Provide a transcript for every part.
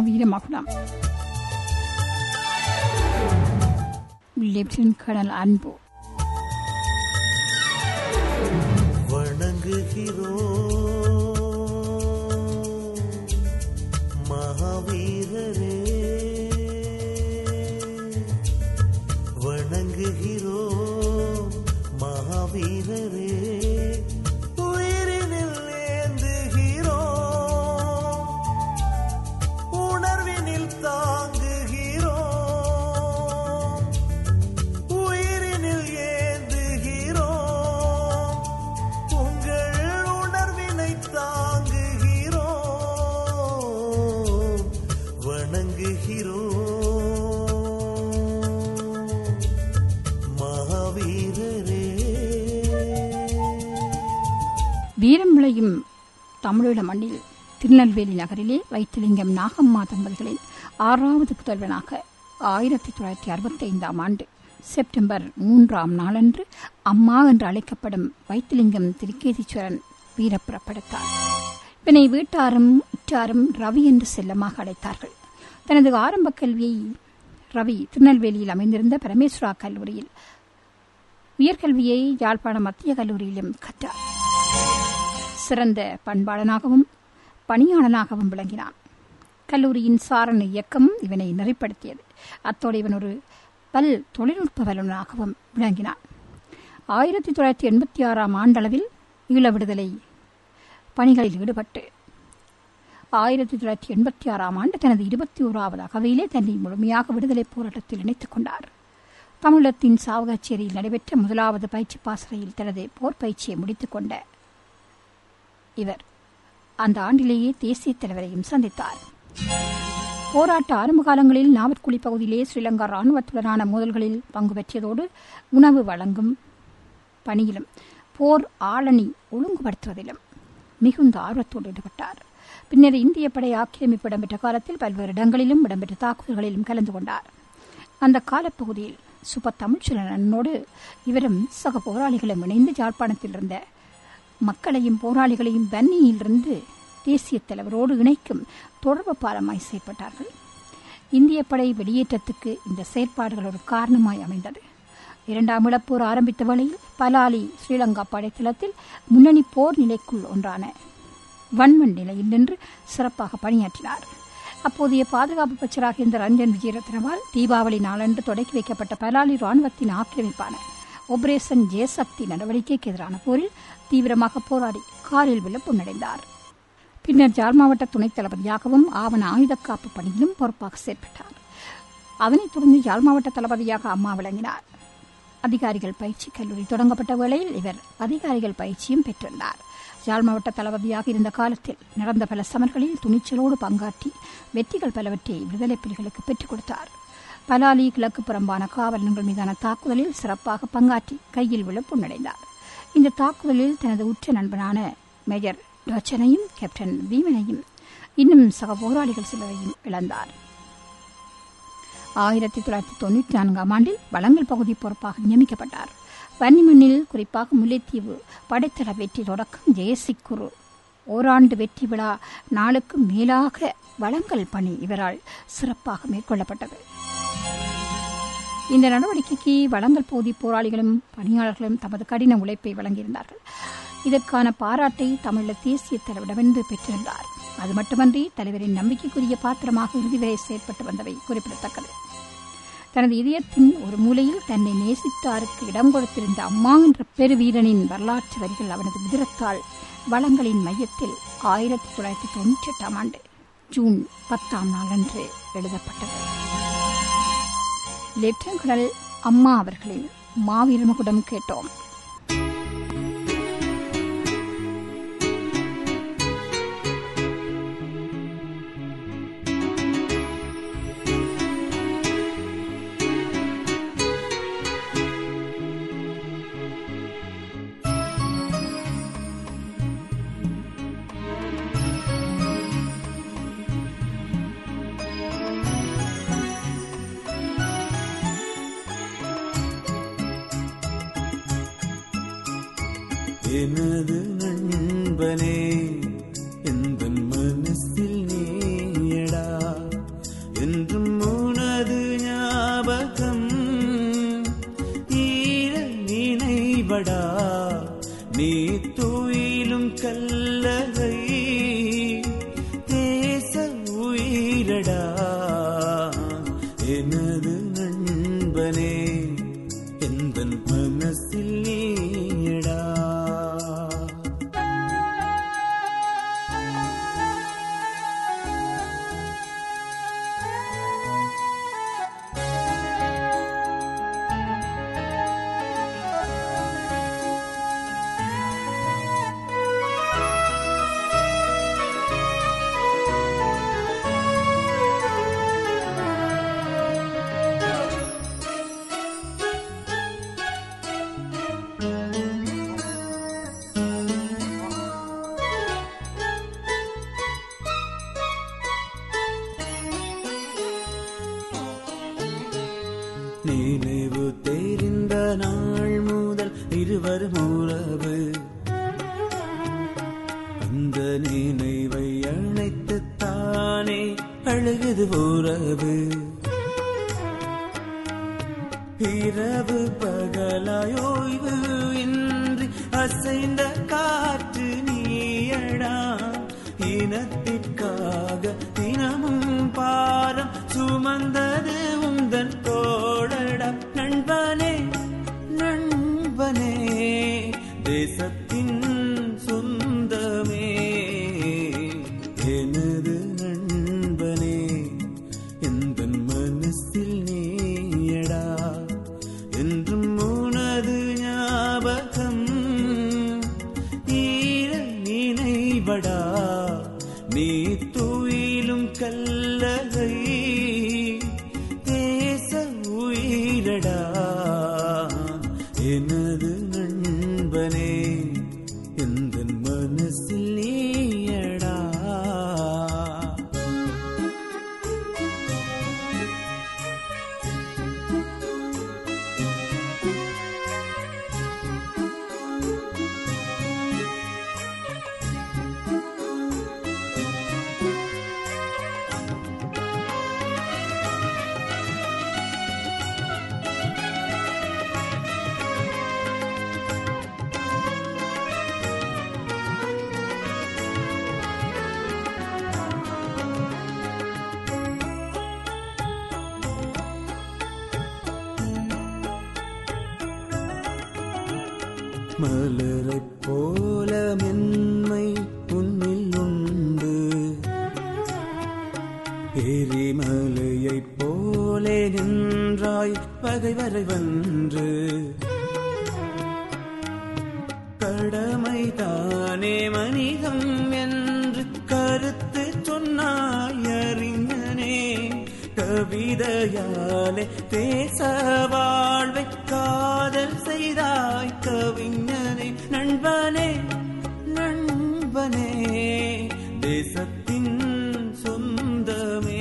வீரமகுடம் lieutenant colonel அன்பு வணங்குகிறோம் மகாவீரரே வணங்குகிறோம் மகாவீரரே உயிரினில் ஏந்துகிறோம் உணர்வினில் தாங்குகிறோம் உயிரினில் ஏந்துகிறோம் உங்கள் உணர்வினை தாங்குகிறோம் வணங்குகிறோம் மகாவீரரே வீரம் விளையும் தமிழீழ மண்ணில் திருநெல்வேலி நகரிலே வைத்திலிங்கம் நாகம்மா தம்பதிகளின் ஆறாவது புதல்வனாக ஆயிரத்தி தொள்ளாயிரத்தி அறுபத்தி ஐந்தாம் ஆண்டு செப்டம்பர் மூன்றாம் நாளன்று அம்மா என்று அழைக்கப்படும் வைத்திலிங்கம் திருக்கேதீஸ்வரன் வீரப்புறப்படுத்தார் இவனை வீட்டாரும் உற்றாரும் ரவி என்று செல்லமாக அழைத்தார்கள் தனது ஆரம்ப கல்வியை ரவி திருநெல்வேலியில் அமைந்திருந்த பரமேஸ்வரா கல்லூரியில் உயர்கல்வியை யாழ்ப்பாணம் மத்திய கல்லூரியிலும் கற்றார் சிறந்த பண்பாளனாகவும் பணியாளனாகவும் விளங்கினான் கல்லூரியின் சாரண இயக்கமும் இவனை நெறிப்படுத்தியது அத்தோடு இவன் ஒரு பல் தொழில்நுட்ப வல்லுநராகவும் விளங்கினான் ஆயிரத்தி தொள்ளாயிரத்தி எண்பத்தி ஆறாம் ஆண்டளவில் ஈழ விடுதலை பணிகளில் ஈடுபட்டு ஆயிரத்தி தொள்ளாயிரத்தி எண்பத்தி ஆறாம் ஆண்டு தனது இருபத்தி ஓராவது அகவையிலே தன்னை முழுமையாக விடுதலை போராட்டத்தில் இணைத்துக் கொண்டார் தமிழகத்தின் சாவகச்சேரியில் நடைபெற்ற முதலாவது பயிற்சி பாசறையில் தனது போர் பயிற்சியை முடித்துக் கொண்ட இவர் அந்த ஆண்டிலேயே தேசிய தலைவரையும் சந்தித்தார் போராட்ட ஆரம்ப காலங்களில் நாவற்குழி பகுதியிலே ஸ்ரீலங்கா ராணுவத்துடனான மோதல்களில் பங்கு பெற்றதோடு உணவு வழங்கும் பணியிலும் போர் ஆளணி ஒழுங்குபடுத்துவதிலும் மிகுந்த ஆர்வத்தோடு ஈடுபட்டார் பின்னர் இந்திய படை ஆக்கிரமிப்பு இடம்பெற்ற காலத்தில் பல்வேறு இடங்களிலும் இடம்பெற்ற தாக்குதல்களிலும் கலந்து கொண்டார் அந்த காலப்பகுதியில் சுப தமிழ்ச்சலனோடு இவரும் சக போராளிகளும் இணைந்து யாழ்ப்பாணத்தில் இருந்த மக்களையும் போராளிகளையும் வன்னியிலிருந்து தேசிய தலைவரோடு இணைக்கும் தொடர்பு பாலமாய் செயற்பட்டார்கள் இந்திய படை வெளியேற்றத்துக்கு இந்த செயற்பாடுகள் ஒரு காரணமாய் அமைந்தது இரண்டாம் இழப்போர் ஆரம்பித்த வேளையில் பலாலி ஸ்ரீலங்கா படைத்தளத்தில் முன்னணி போர் நிலைக்குள் ஒன்றான வன்மன் நிலையில் நின்று சிறப்பாக பணியாற்றினார் அப்போதைய பாதுகாப்பு பச்சராக இருந்த ரஞ்சன் விஜயரத்னவால் தீபாவளி நாளன்று தொடக்கி வைக்கப்பட்ட பலாலி ராணுவத்தின் ஆக்கிரமிப்பான ஆபரேஷன் ஜெயசக்தி நடவடிக்கைக்கு எதிரான போரில் தீவிரமாக போராடி காரில் விழ முன்னடைந்தார் பின்னர் ஜாழ் மாவட்ட துணைத் தளபதியாகவும் ஆவண ஆயுதக்காப்பு பணியிலும் பொறுப்பாக செயற்பட்டார் அதனைத் தொடர்ந்து யாழ் மாவட்ட தளபதியாக அம்மா விளங்கினார் அதிகாரிகள் பயிற்சி கல்லூரி தொடங்கப்பட்ட வேளையில் இவர் அதிகாரிகள் பயிற்சியும் பெற்றிருந்தார் யாழ் மாவட்ட தளபதியாக இருந்த காலத்தில் நடந்த பல சமர்களில் துணிச்சலோடு பங்காற்றி வெற்றிகள் பலவற்றை விடுதலை புலிகளுக்கு பெற்றுக் கொடுத்தார் பலாலி கிழக்கு புறம்பான காவலர்கள் மீதான தாக்குதலில் சிறப்பாக பங்காற்றி கையில் விழ புன்னடைந்தார் இந்த தாக்குதலில் தனது உற்ற நண்பனான மேஜர் ரச்சனையும் கேப்டன் பீமனையும் இன்னும் சக போராளிகள் சிலரையும் இழந்தார் ஆயிரத்தி தொள்ளாயிரத்தி தொண்ணூற்றி நான்காம் ஆண்டில் வளங்கள் பகுதி பொறுப்பாக நியமிக்கப்பட்டார் வன்னிமண்ணில் குறிப்பாக முல்லைத்தீவு படைத்தள வெற்றி தொடக்கம் ஜெயசிக்குரு ஓராண்டு வெற்றி விழா நாளுக்கு மேலாக வளங்கள் பணி இவரால் சிறப்பாக மேற்கொள்ளப்பட்டது இந்த நடவடிக்கைக்கு வளங்கள் பகுதி போராளிகளும் பணியாளர்களும் தமது கடின உழைப்பை வழங்கியிருந்தார்கள் இதற்கான பாராட்டை தமிழ தேசிய தலைவரிடமிருந்து பெற்றிருந்தார் அது மட்டுமன்றி தலைவரின் நம்பிக்கைக்குரிய பாத்திரமாக இறுதி வரை செயற்பட்டு வந்தவை குறிப்பிடத்தக்கது தனது இதயத்தின் ஒரு மூலையில் தன்னை நேசித்தாருக்கு இடம் கொடுத்திருந்த அம்மா என்ற பெருவீரனின் வரலாற்று வரிகள் அவனது விதிரத்தால் வளங்களின் மையத்தில் ஆயிரத்தி தொள்ளாயிரத்தி தொன்னூற்றி எட்டாம் ஆண்டு ஜூன் பத்தாம் நாளன்று எழுதப்பட்டது லெப்டினல் அம்மா அவர்களின் மாவீரமகுடம் கேட்டோம் எனது நண்பனே எந்த மனசில் நீயடா நினைவு தெரிந்த நாள் முதல் இருவரும் உறவு அந்த நினைவை அணைத்து தானே அழுகுது உறவு இரவு பகலாயோய்வு இன்றி அசைந்த காற்று நீயடா இனத்திற்காக தினமும் பாரம் சுமந்தது உந்தன் தோழடா நண்பனே நண்பனே தேசத்தின் சொந்தமே எனது நண்பனே எந்த மனசில் நீயடா என்றும் உனது ஞாபகம் ஈர நினைவடா நீ துயிலும் கல்லகை தேச உயிரடா எனது நண்பனே எந்த மனசில் நீயடா மலரைப் போல மென்மை உன்னில் உண்டு எரிமலையைப் போலே நின்றாய் பகைவரை வென்று கடமை தானே மனிதம் என்று கருத்து சொன்னாய் அறிஞனே கவிதையாலே தேச வாழ்வை காதல் செய்தாய் கவிஞனே நண்பனே நண்பனே தேசத்தின் சொந்தமே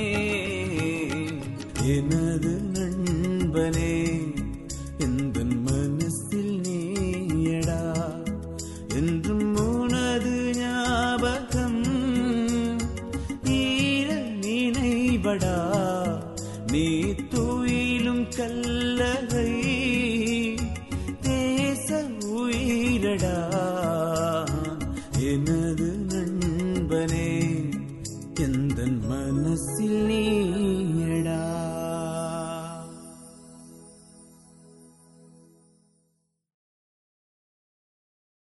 எனது நண்பனே எந்த மனசில் நீயடா என்றும் உனது ஞாபகம் ஈர நினைவடா நீ துயிலும் கல்லகை தேச உயிரடா எனது நண்பனே எந்த மனசில் நீ